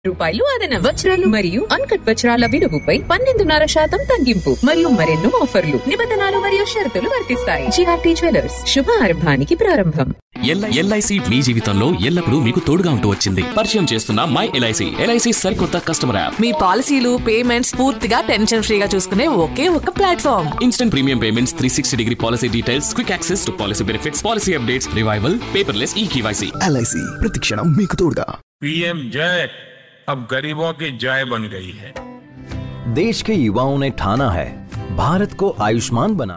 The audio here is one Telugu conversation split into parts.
రూపాయలు అదనం వజ్రాలు మరియు అన్కట్ వజ్రాల విలువపై పన్నెండున్నర శాతం తగ్గింపు మరియు మరెన్నో ఆఫర్లు నిబంధనలు మరియు షరతులు వర్తిస్తాయి జిఆర్టీ జ్యువెలర్స్ శుభారంభానికి ప్రారంభం ఎల్ఐ ఎల్ఐసి మీ జీవితంలో ఎల్లప్పుడూ మీకు తోడుగా ఉంటూ వచ్చింది పరిచయం చేస్తున్న మై ఎల్ఐసి ఎల్ఐసి సరికొత్త కస్టమర్ యాప్ మీ పాలసీలు పేమెంట్స్ పూర్తిగా టెన్షన్ ఫ్రీగా చూసుకునే ఒకే ఒక platform instant premium payments three sixty degree policy details quick access to policy benefits policy updates revival paperless E KYC LIC ప్రతిక్షణం మీకు తోడుగా पीएम जय अब गरीबों की जय बन गई है देश के युवाओं ने ठाना है भारत को आयुष्मान बना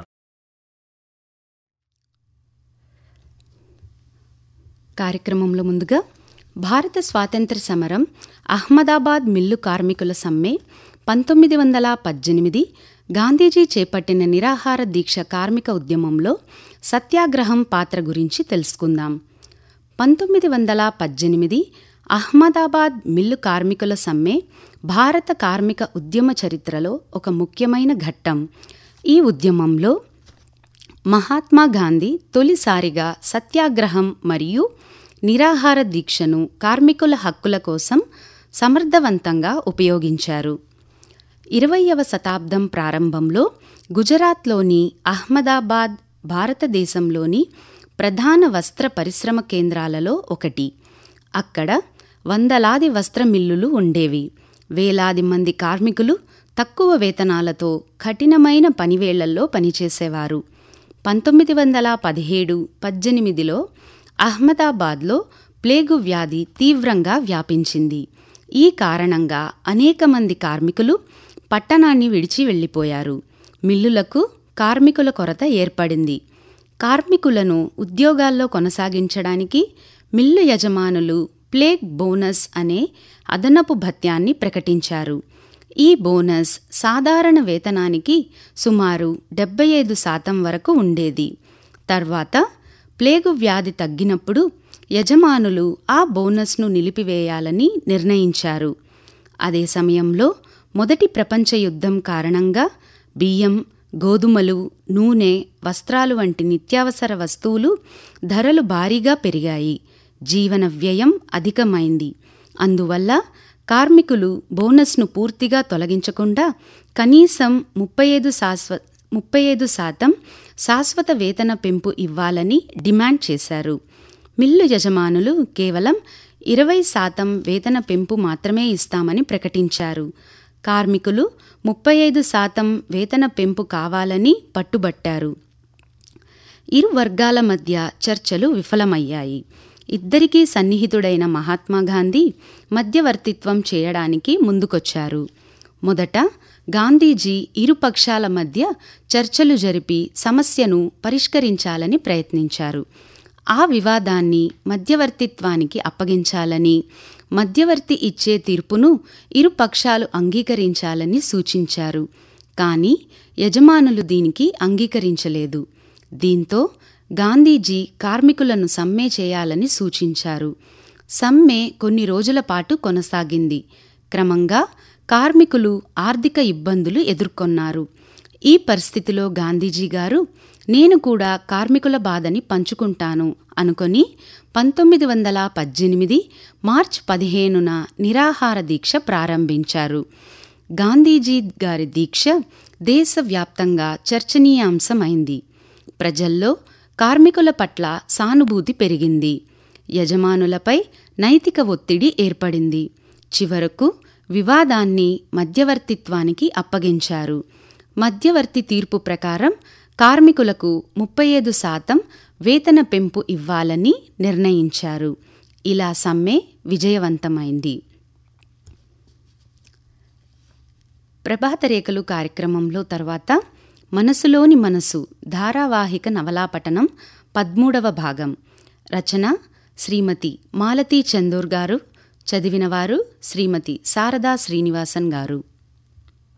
కార్యక్రమంలో ముందుగా భారత స్వాతంత్ర సమరం అహ్మదాబాద్ మిల్లు కార్మికుల సమ్మె పంతొమ్మిది వందల పద్దెనిమిది గాంధీజీ చేపట్టిన నిరాహార దీక్ష కార్మిక ఉద్యమంలో సత్యాగ్రహం పాత్ర గురించి తెలుసుకుందాం పంతొమ్మిది వందల పద్దెనిమిది అహ్మదాబాద్ మిల్లు కార్మికుల సమ్మె భారత కార్మిక ఉద్యమ చరిత్రలో ఒక ముఖ్యమైన ఘట్టం ఈ ఉద్యమంలో మహాత్మా గాంధీ తొలిసారిగా సత్యాగ్రహం మరియు నిరాహార దీక్షను కార్మికుల హక్కుల కోసం సమర్థవంతంగా ఉపయోగించారు ఇరవయవ శతాబ్దం ప్రారంభంలో గుజరాత్లోని అహ్మదాబాద్ భారతదేశంలోని ప్రధాన వస్త్ర పరిశ్రమ కేంద్రాలలో ఒకటి అక్కడ వందలాది వస్త్ర మిల్లులు ఉండేవి వేలాది మంది కార్మికులు తక్కువ వేతనాలతో కఠినమైన పనివేళ్లలో పనిచేసేవారు పంతొమ్మిది వందల పదిహేడు పద్దెనిమిదిలో అహ్మదాబాద్లో ప్లేగు వ్యాధి తీవ్రంగా వ్యాపించింది ఈ కారణంగా అనేక మంది కార్మికులు పట్టణాన్ని విడిచి వెళ్లిపోయారు మిల్లులకు కార్మికుల కొరత ఏర్పడింది కార్మికులను ఉద్యోగాల్లో కొనసాగించడానికి మిల్లు యజమానులు ప్లేగ్ బోనస్ అనే అదనపు భత్యాన్ని ప్రకటించారు ఈ బోనస్ సాధారణ వేతనానికి సుమారు డెబ్బై ఐదు శాతం వరకు ఉండేది తర్వాత ప్లేగు వ్యాధి తగ్గినప్పుడు యజమానులు ఆ బోనస్ను నిలిపివేయాలని నిర్ణయించారు అదే సమయంలో మొదటి ప్రపంచ యుద్ధం కారణంగా బియ్యం గోధుమలు నూనె వస్త్రాలు వంటి నిత్యావసర వస్తువులు ధరలు భారీగా పెరిగాయి జీవన వ్యయం అధికమైంది అందువల్ల కార్మికులు బోనస్ను పూర్తిగా తొలగించకుండా కనీసం ముప్పై ఐదు శాశ్వ ముప్పై ఐదు శాతం శాశ్వత వేతన పెంపు ఇవ్వాలని డిమాండ్ చేశారు మిల్లు యజమానులు కేవలం ఇరవై శాతం వేతన పెంపు మాత్రమే ఇస్తామని ప్రకటించారు కార్మికులు ముప్పై ఐదు శాతం వేతన పెంపు కావాలని పట్టుబట్టారు ఇరు వర్గాల మధ్య చర్చలు విఫలమయ్యాయి ఇద్దరికీ సన్నిహితుడైన మహాత్మా గాంధీ మధ్యవర్తిత్వం చేయడానికి ముందుకొచ్చారు మొదట గాంధీజీ ఇరు పక్షాల మధ్య చర్చలు జరిపి సమస్యను పరిష్కరించాలని ప్రయత్నించారు ఆ వివాదాన్ని మధ్యవర్తిత్వానికి అప్పగించాలని మధ్యవర్తి ఇచ్చే తీర్పును ఇరు పక్షాలు అంగీకరించాలని సూచించారు కానీ యజమానులు దీనికి అంగీకరించలేదు దీంతో గాంధీజీ కార్మికులను సమ్మె చేయాలని సూచించారు సమ్మె కొన్ని రోజుల పాటు కొనసాగింది క్రమంగా కార్మికులు ఆర్థిక ఇబ్బందులు ఎదుర్కొన్నారు ఈ పరిస్థితిలో గాంధీజీ గారు నేను కూడా కార్మికుల బాధని పంచుకుంటాను అనుకొని పంతొమ్మిది వందల పద్దెనిమిది మార్చ్ పదిహేనున నిరాహార దీక్ష ప్రారంభించారు గాంధీజీ గారి దీక్ష దేశవ్యాప్తంగా చర్చనీయాంశమైంది ప్రజల్లో కార్మికుల పట్ల సానుభూతి పెరిగింది యజమానులపై నైతిక ఒత్తిడి ఏర్పడింది చివరకు వివాదాన్ని మధ్యవర్తిత్వానికి అప్పగించారు మధ్యవర్తి తీర్పు ప్రకారం కార్మికులకు ముప్పై ఐదు శాతం వేతన పెంపు ఇవ్వాలని నిర్ణయించారు ఇలా సమ్మె విజయవంతమైంది ప్రభాతరేఖలు కార్యక్రమంలో తర్వాత మనసులోని మనసు ధారావాహిక నవలాపఠనం పద్మూడవ భాగం రచన శ్రీమతి మాలతీ చందూర్ గారు చదివినవారు శ్రీమతి శారదా శ్రీనివాసన్ గారు